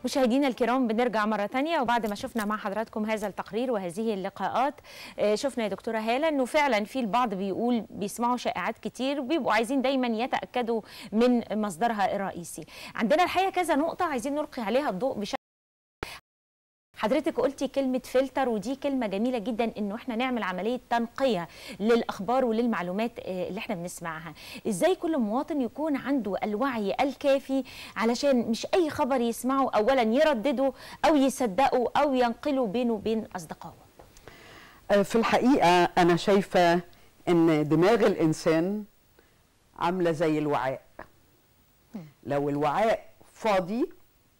مشاهدينا الكرام بنرجع مرة تانية وبعد ما شفنا مع حضراتكم هذا التقرير وهذه اللقاءات آه، شفنا يا دكتورة هالة انه فعلا في البعض بيقول بيسمعوا شائعات كتير وبيبقوا عايزين دايما يتأكدوا من مصدرها الرئيسي عندنا الحقيقة كذا نقطة عايزين نلقي عليها الضوء بشكل حضرتك قلتي كلمة فلتر ودي كلمة جميلة جدا انه احنا نعمل عملية تنقية للاخبار وللمعلومات آه، اللي احنا بنسمعها ازاي كل مواطن يكون عنده الوعي الكافي علشان مش اي خبر يسمعه اولا يردده او يصدقه او ينقله بينه وبين اصدقائه آه، في الحقيقة أنا شايفة إن دماغ الإنسان عاملة زي الوعاء لو الوعاء فاضي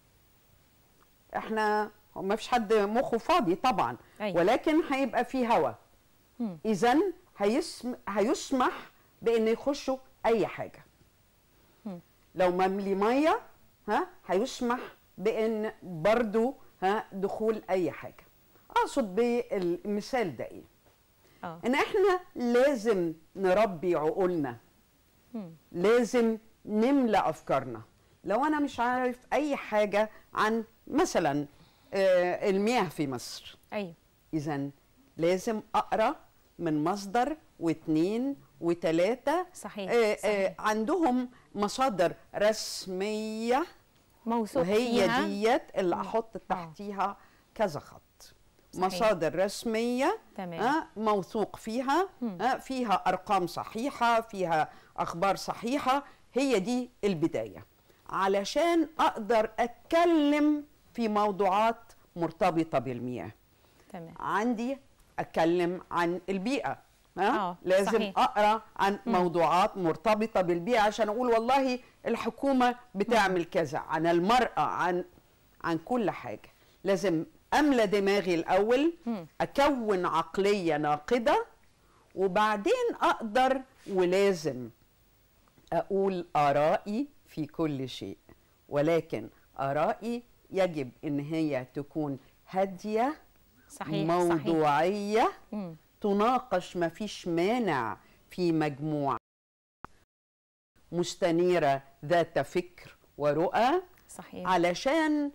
احنا ما فيش حد مخه فاضي طبعا أيوة. ولكن هيبقى فيه هوا مم. اذا هيسم هيسمح بان يخشوا اي حاجه مم. لو مملي ميه ها هيسمح بان برضو ها دخول اي حاجه اقصد بالمثال ده ايه اه ان احنا لازم نربي عقولنا مم. لازم نملى افكارنا لو انا مش عارف اي حاجه عن مثلا آه، المياه في مصر ايوه اذا لازم اقرا من مصدر واثنين وثلاثه صحيح, آه، صحيح. آه، عندهم مصادر رسميه موثوق وهي فيها ديت اللي مم. احط آه. تحتيها كذا خط صحيح. مصادر رسميه تمام آه، موثوق فيها مم. آه، فيها ارقام صحيحه فيها اخبار صحيحه هي دي البدايه علشان اقدر اتكلم في موضوعات مرتبطه بالمياه تمام عندي اتكلم عن البيئه ها آه، لازم صحيح. اقرا عن مم. موضوعات مرتبطه بالبيئه عشان اقول والله الحكومه بتعمل كذا عن المراه عن عن كل حاجه لازم املى دماغي الاول مم. اكون عقليه ناقده وبعدين اقدر ولازم اقول ارائي في كل شيء ولكن ارائي يجب ان هي تكون هاديه صحيح صحيح موضوعيه مم. تناقش ما فيش مانع في مجموعه مستنيره ذات فكر ورؤى صحيح علشان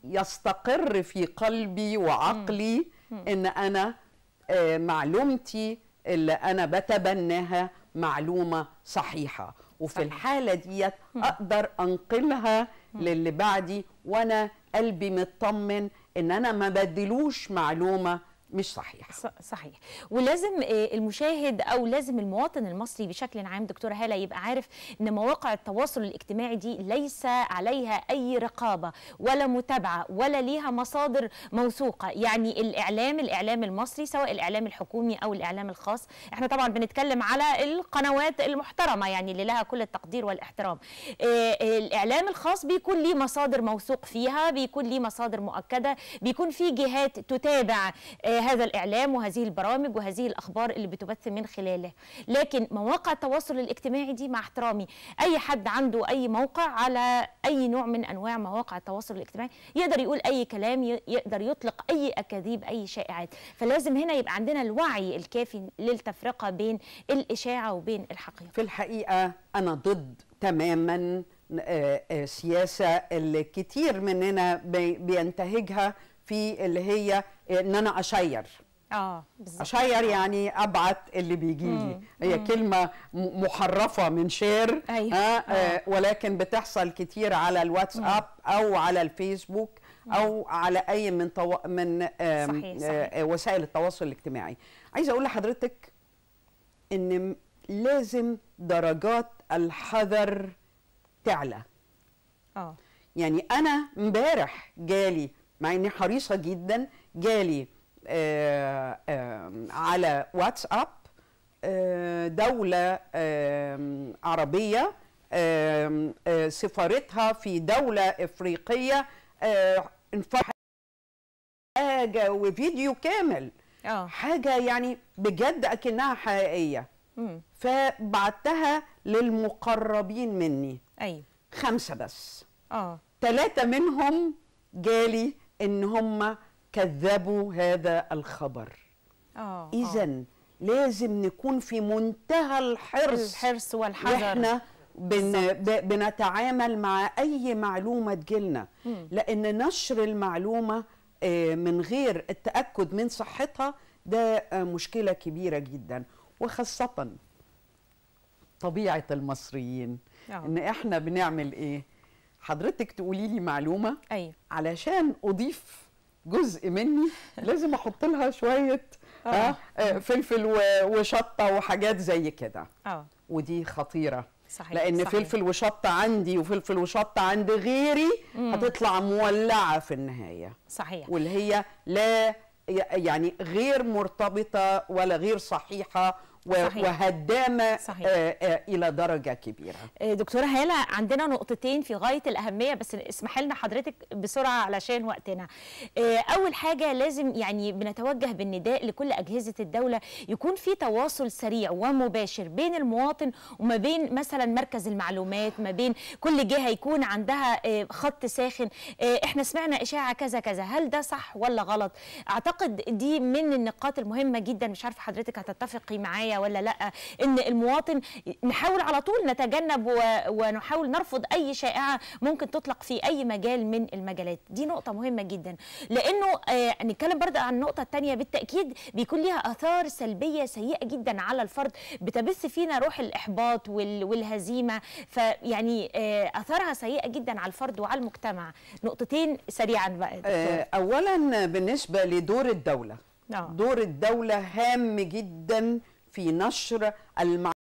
يستقر في قلبي وعقلي مم. ان انا آه، معلومتي اللي انا بتبناها معلومه صحيحه وفي صحيح. الحاله ديت مم. اقدر انقلها للي بعدي وانا قلبي مطمن ان انا ما بدلوش معلومه مش صحيحه ص- صحيح ولازم آه، المشاهد او لازم المواطن المصري بشكل عام دكتوره هاله يبقى عارف ان مواقع التواصل الاجتماعي دي ليس عليها اي رقابه ولا متابعه ولا ليها مصادر موثوقه يعني الاعلام الاعلام المصري سواء الاعلام الحكومي او الاعلام الخاص احنا طبعا بنتكلم على القنوات المحترمه يعني اللي لها كل التقدير والاحترام آه، آه، الاعلام الخاص بيكون ليه مصادر موثوق فيها بيكون ليه مصادر مؤكده بيكون في جهات تتابع آه، هذا الاعلام وهذه البرامج وهذه الاخبار اللي بتبث من خلاله لكن مواقع التواصل الاجتماعي دي مع احترامي اي حد عنده اي موقع على اي نوع من انواع مواقع التواصل الاجتماعي يقدر يقول اي كلام ي- يقدر يطلق اي اكاذيب اي شائعات فلازم هنا يبقى عندنا الوعي الكافي للتفرقه بين الاشاعه وبين الحقيقه في الحقيقه انا ضد تماما آه، آه، سياسه اللي كتير مننا بي- بينتهجها في اللي هي ان انا اشير اه بالظبط اشير يعني ابعت اللي بيجي لي مم. هي مم. كلمه م- محرفه من شير أيوة. آه آه. آه ولكن بتحصل كتير على الواتساب او على الفيسبوك او على اي من طو... من آم، صحيح، صحيح. آه وسائل التواصل الاجتماعي عايزه اقول لحضرتك ان م- لازم درجات الحذر تعلى اه يعني انا امبارح جالي مع اني حريصه جدا جالي آه آه على واتساب آه دوله آه عربيه آه آه سفارتها في دوله افريقيه آه انفح حاجه وفيديو كامل اه حاجه يعني بجد اكنها حقيقيه مم. فبعتها للمقربين مني ايوه خمسه بس اه ثلاثة منهم جالي إن هم كذبوا هذا الخبر اه آه. إذا لازم نكون في منتهى الحرص الحرص والحذر واحنا بن ب- بنتعامل مع اي معلومه تجيلنا لان نشر المعلومه آه، من غير التاكد من صحتها ده آه، مشكله كبيره جدا وخاصه طبيعه المصريين آه. ان احنا بنعمل ايه حضرتك تقولي لي معلومه ايوه علشان اضيف جزء مني لازم احط لها شويه آه. آه. آه فلفل و- وشطه وحاجات زي كده اه ودي خطيره صحيح لان صحيح. فلفل وشطه عندي وفلفل وشطه عند غيري مم. هتطلع مولعه في النهايه صحيح واللي هي لا ي- يعني غير مرتبطه ولا غير صحيحه و- صحيح. وهدامه صحيح. آه آه الى درجه كبيره آه، دكتورة هالة عندنا نقطتين في غاية الأهمية بس اسمح لنا حضرتك بسرعة علشان وقتنا آه، أول حاجة لازم يعني بنتوجه بالنداء لكل أجهزة الدولة يكون في تواصل سريع ومباشر بين المواطن وما بين مثلا مركز المعلومات ما بين كل جهة يكون عندها آه، خط ساخن آه، احنا سمعنا إشاعة كذا كذا هل ده صح ولا غلط أعتقد دي من النقاط المهمة جدا مش عارفة حضرتك هتتفقي معايا ولا لا ان المواطن نحاول على طول نتجنب و- ونحاول نرفض اي شائعه ممكن تطلق في اي مجال من المجالات دي نقطه مهمه جدا لانه آه نتكلم برضه عن النقطه الثانيه بالتاكيد بيكون ليها اثار سلبيه سيئه جدا على الفرد بتبث فينا روح الاحباط وال- والهزيمه فيعني آه اثارها سيئه جدا على الفرد وعلى المجتمع نقطتين سريعا بقى دكتور. آه اولا بالنسبه لدور الدوله آه. دور الدولة هام جدا في نشر المعلومات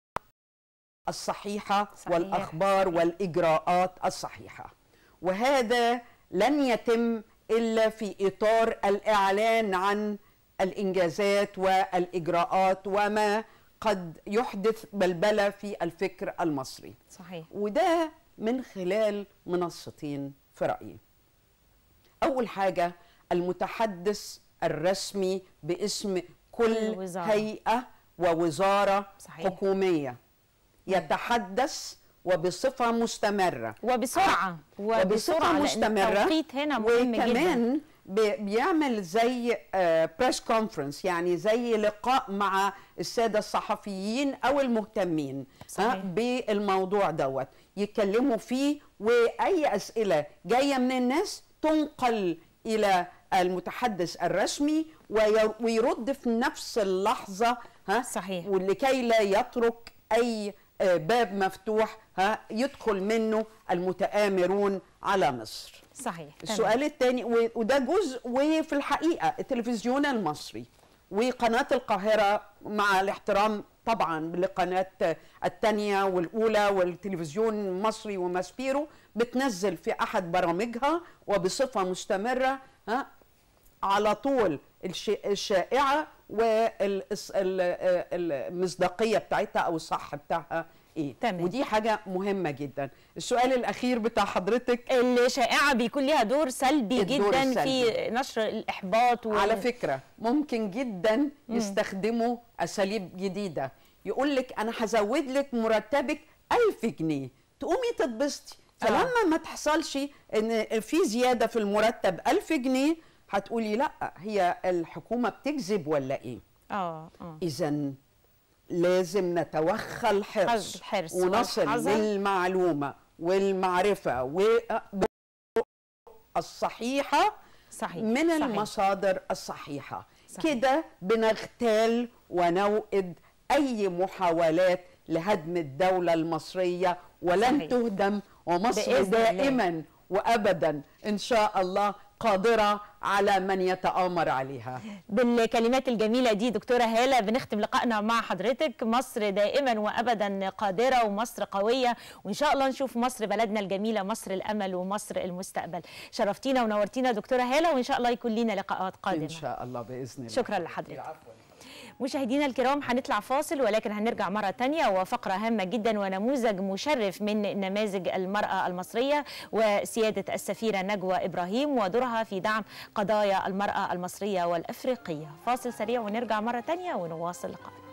الصحيحة صحيح. والأخبار والإجراءات الصحيحة وهذا لن يتم إلا في إطار الإعلان عن الإنجازات والإجراءات وما قد يحدث بلبلة في الفكر المصري صحيح وده من خلال منصتين في رأيي أول حاجة المتحدث الرسمي باسم كل وزارة. هيئة ووزارة صحيح. حكومية يتحدث وبصفة مستمرة وبسرعه وبصفة وبسرعه لان مستمرة التوقيت هنا مهم جدا وكمان بي- بيعمل زي بريس كونفرنس يعني زي لقاء مع السادة الصحفيين أو المهتمين صحيح. ها، بالموضوع دوت يتكلموا فيه وأي أسئلة جاية من الناس تنقل إلى المتحدث الرسمي وي- ويرد في نفس اللحظة ها صحيح. ولكي لا يترك أي آه، باب مفتوح ها يدخل منه المتآمرون على مصر صحيح تمام. السؤال الثاني وده جزء وفي الحقيقه التلفزيون المصري وقناه القاهره مع الاحترام طبعا لقناه الثانيه والاولى والتلفزيون المصري وماسبيرو بتنزل في احد برامجها وبصفه مستمره ها على طول الش- الشائعه والمصداقيه بتاعتها او الصح بتاعها ايه تمام. ودي حاجه مهمه جدا السؤال الاخير بتاع حضرتك الشائعه بيكون ليها دور سلبي الدور جدا السلبي. في نشر الاحباط و... على فكرة ممكن جدا يستخدموا أساليب جديدة يقول لك أنا هزود لك مرتبك ألف جنيه تقومي تتبسطي آه. فلما ما تحصلش إن في زيادة في المرتب ألف جنيه هتقولي لا هي الحكومة بتكذب ولا إيه اه اه إذا لازم نتوخى الحرص الحرص ونصل والحذر. للمعلومة والمعرفة والصحيحة صحيح من صحيح. المصادر الصحيحة صحيح. كده بنغتال ونوئد أي محاولات لهدم الدولة المصرية ولن صحيح. تهدم ومصر بإذن الله. دائما وأبدا إن شاء الله قادرة على من يتآمر عليها بالكلمات الجميلة دي دكتورة هالة بنختم لقائنا مع حضرتك مصر دائما وأبدا قادرة ومصر قوية وإن شاء الله نشوف مصر بلدنا الجميلة مصر الأمل ومصر المستقبل شرفتينا ونورتينا دكتورة هالة وإن شاء الله يكون لنا لقاءات قادمة إن شاء الله بإذن الله شكرا لحضرتك مشاهدينا الكرام هنطلع فاصل ولكن هنرجع مرة تانية وفقرة هامة جدا ونموذج مشرف من نماذج المرأة المصرية وسيادة السفيرة نجوى إبراهيم ودورها في دعم قضايا المرأة المصرية والأفريقية فاصل سريع ونرجع مرة تانية ونواصل لقاءنا